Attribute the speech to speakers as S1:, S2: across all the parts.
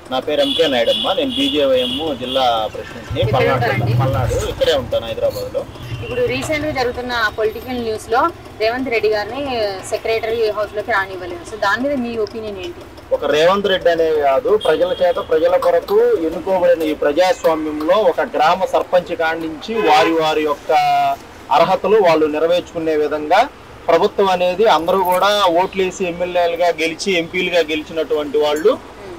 S1: నా పేరు ఎంకే నాయుడు అమ్మ నేను బీజేవైఎం జిల్లా ప్రెసిడెంట్ని
S2: ఎక్కడ
S1: పల్నాడు
S2: ఉంటారండి?
S1: పల్నాడు ఇక్కడే ఉంటాను హైదరాబాద్ లో
S2: ఇప్పుడు రీసెంట్ గా జరుగుతున్న పొలిటికల్ న్యూస్ లో రేవంత్ రెడ్డి గారిని సెక్రటరీ హౌస్ లోకి రానివ్వలేదు సో దాని మీద మీ ఒపీనియన్ ఏంటి
S1: ఒక రేవంత్ రెడ్డి అనే కాదు ప్రజల చేత ప్రజల కొరకు ఎన్నుకోబడిన ఈ ప్రజాస్వామ్యంలో ఒక గ్రామ సర్పంచ్ కాడి నుంచి వారి వారి యొక్క అర్హతలు వాళ్ళు నెరవేర్చుకునే విధంగా ప్రభుత్వం అనేది అందరూ కూడా ఓట్లేసి ఎమ్మెల్యేలుగా గెలిచి ఎంపీలుగా గెలిచినటువంటి వాళ్ళు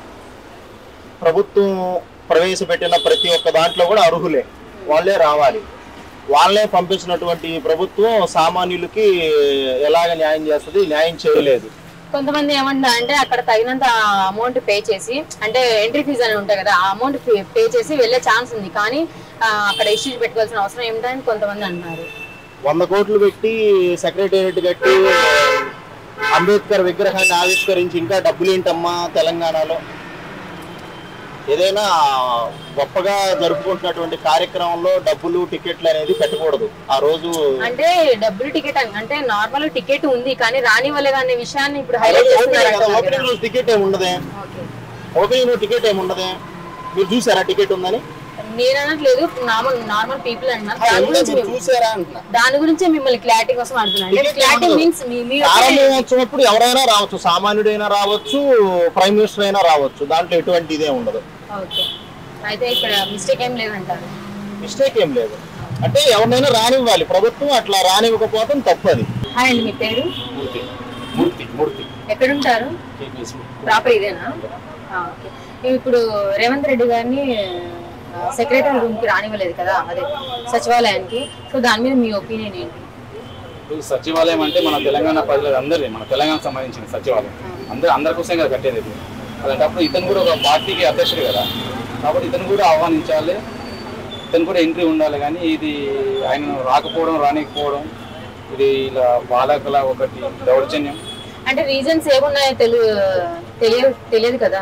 S1: ప్రభుత్వం ప్రవేశపెట్టిన ప్రతి ఒక్క దాంట్లో కూడా అర్హులే వాళ్ళే రావాలి వాళ్ళే పంపించినటువంటి ఈ ప్రభుత్వం సామాన్యులకి ఎలాగ న్యాయం చేస్తుంది న్యాయం చేయలేదు
S2: కొంతమంది ఏమంటారు అంటే అక్కడ తగినంత అమౌంట్ పే చేసి అంటే ఎంట్రీ ఫీజు అని ఉంటాయి కదా ఆ అమౌంట్ పే చేసి వెళ్ళే ఛాన్స్ ఉంది కానీ ఆ, అక్కడ ఇష్యూస్ పెట్టుకోవాల్సిన అవసరం ఏమిటని కొంతమంది అంటున్నారు
S1: వంద కోట్లు పెట్టి సెక్రటేరియట్ కట్టి అంబేద్కర్ విగ్రహాన్ని ఆవిష్కరించి ఇంకా డబ్బులు ఏంటమ్మా తెలంగాణలో ఏదైనా గొప్పగా జరుపుకుంటున్నటువంటి కార్యక్రమంలో డబ్బులు టికెట్లు అనేది పెట్టకూడదు ఆ రోజు
S2: అంటే డబ్బులు టికెట్ అని అంటే నార్మల్ టికెట్ ఉంది కానీ రానివ్వలేదు అనే విషయాన్ని ఇప్పుడు హైలైట్ చేస్తున్నారు
S1: కదా
S2: అంటున్నారు
S1: ఓపెనింగ్
S2: కదా.
S1: రోజు టికెట్ ఏమి ఉండదే
S2: ఓకే.
S1: ఓపెనింగ్ రోజు టికెట్ ఏమి ఉండదే మీరు చూసారా టికెట్ ఉందని
S2: నేను అనట్లేదు నార్మల్ నార్మల్ పీపుల్ అంటున్నారు దాని
S1: ఏముంది?
S2: గురించి
S1: మీరు చూసారా అంటున్నా
S2: దాని గురించే మిమ్మల్ని క్లారిటీ కోసం అడుగుతున్నాను అంటే
S1: Ticket
S2: క్లారిటీ
S1: ఏముండదు.
S2: మీన్స్ మీ మీ
S1: ప్రారంభోత్సవప్పుడు ఎవరైనా రావచ్చు సామాన్యుడైనా రావచ్చు ప్రైమ్ మినిస్టర్ అయినా రావచ్చు దాంట్లో ఎటువంటి ఇదే ఉండదు
S2: ఓకే అయితే ఇక్కడ మిస్టేక్ ఏం లేదంటారు
S1: మిస్టేక్ ఏం లేదు అంటే ఎవరినైనా రానివ్వాలి ప్రభుత్వం అట్లా రానివ్వకపోవడం తప్పది
S2: హాయ్ అండి మీ పేరు
S1: మూర్తి మూర్తి మూర్తి
S2: ఎక్కడుంటారు ప్రాపర్ ఇదేనా ఆ, ఓకే ఇప్పుడు రేవంత్ రెడ్డి గారిని సెక్రటరీ రూమ్ కి రానివ్వలేదు కదా అదే సచివాలయానికి సో దాని మీద మీ ఒపీనియన్ ఏంటి
S3: ఇప్పుడు సచివాలయం అంటే మన తెలంగాణ ప్రజలు అందరినీ మన తెలంగాణ సంబంధించిన సచివాలయం అందరు అందరి కోసం కదా కట్టేది ఇది అలాంటప్పుడు ఇతను కూడా ఒక పార్టీకి అధ్యక్షుడు కదా కాబట్టి ఇతను కూడా ఆహ్వానించాలి ఇతను కూడా ఎంట్రీ ఉండాలి కానీ ఇది ఆయన రాకపోవడం రానికపోవడం ఇది ఇలా బాలకుల ఒకటి దౌర్జన్యం
S2: అంటే రీజన్స్ ఏమున్నాయో తెలు తెలియదు తెలియదు కదా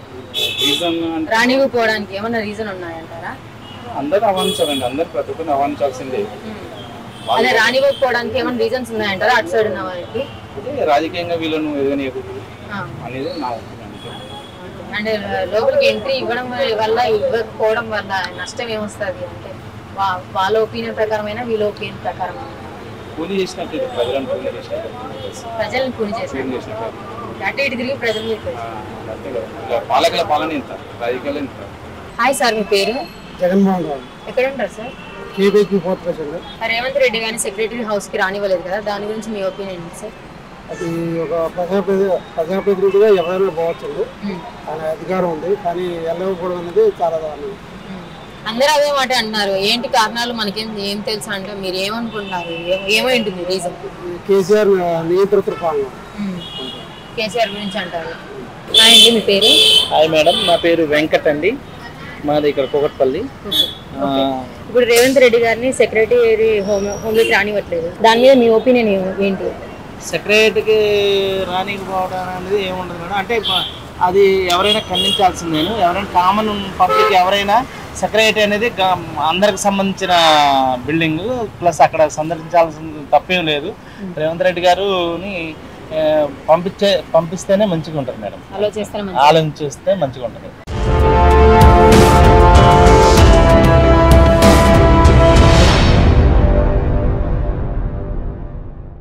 S3: రీజన్ అంటే
S2: రానివ్వకపోవడానికి ఏమన్నా రీజన్ ఉన్నాయంటారా
S3: అందరూ ఆహ్వానించాలండి అందరు ప్రతి ఒక్కరిని ఆహ్వానించాల్సిందే
S2: ఉమ్. అదే రానివ్వకపోవడానికి ఏమైనా రీజన్స్ ఉన్నాయంటారా అటు సైడ్ ఉన్న వారికి
S3: ఇది రాజకీయంగా వీళ్ళను ఎదగనీయకూడదు
S2: ఆ.
S3: అనేది నా ఒపీనియన్
S2: అంటే లోపలికి ఎంట్రీ ఇవ్వడం వల్ల ఇవ్వకపోవడం వల్ల నష్టం ఏమొస్తుంది అంటే వా- వాళ్ళ ఒపీనియన్ ప్రకారమైనా వీళ్ళ ఒపీనియన్ ప్రకారం
S3: కూలీ చేసినట్టు ఇది ప్రజలను కూలీ చేసినట్టు
S2: ప్రజల్ని కూలి చేశారు
S3: కూలీ చేసినట్టు
S2: అటు ఇటు తిరిగి ప్రజల మీదకి
S3: ఆ, అంతే కదా. ఇలా పాలకుల పాలన ఇంత రాజకీయాలు ఇంత
S2: హాయ్ సార్ మీ పేరు
S4: జగన్మోహన్ రావు
S2: ఎక్కడ ఉంటారు sir
S4: KBP fourth president
S2: Revanth Reddy గారిని సెక్రటరీ హౌస్ కి రానివ్వలేదు కదా దాని గురించి మీ ఒపీనియన్ ఏంటి సార్
S4: అది ఒక ప్రజాప్రతి ప్రజాప్రతినిధిగా ఎవరైనా పోవచ్చు
S2: ఉమ్.
S4: ఆయన అధికారం ఉంది కానీ వెళ్ళకపోవడం అనేది చాలా దారుణం
S2: ఉమ్. అందరూ అదే మాట అంటున్నారు ఏంటి కారణాలు మనకేం ఏం తెలుసా అంటే మీరు ఏమనుకుంటున్నారు ఏం- ఏమై ఉంటుంది రీజన్
S4: ఈ కేసీఆర్ నియంత్రిత పాలన
S2: కేసీఆర్ గురించి అంటారు హాయ్ అండి మీ పేరు
S5: హాయ్ మేడం నా పేరు వెంకట్ అండి మాది ఇక్కడ కుకట్పల్లి ఆ,
S2: ఇప్పుడు రేవంత్ రెడ్డి గారిని సెక్రటరీ హోమ్ హోమ్లోకి రానివ్వట్లేదు దాని మీద మీ ఒపీనియన్ ఏంటి
S5: సెక్రటరీకి రానికపోవడం అనేది ఏముండదు మేడం అంటే ప- అది ఎవరైనా ఖండించాల్సిందేను ఎవరైనా కామన్ పబ్లిక్ ఎవరైనా సెక్రటరీ అనేది గ- అందరికి సంబంధించిన బిల్డింగ్ ప్లస్ అక్కడ సందర్శించాల్సిన తప్పేం లేదు రేవంత్ రెడ్డి గారుని ఆ, పంపించే పంపిస్తేనే మంచిగా ఉంటుంది మేడం
S2: ఆలోచిస్తాను
S5: ఆలోచించేస్తే మంచిగా ఉంటుంది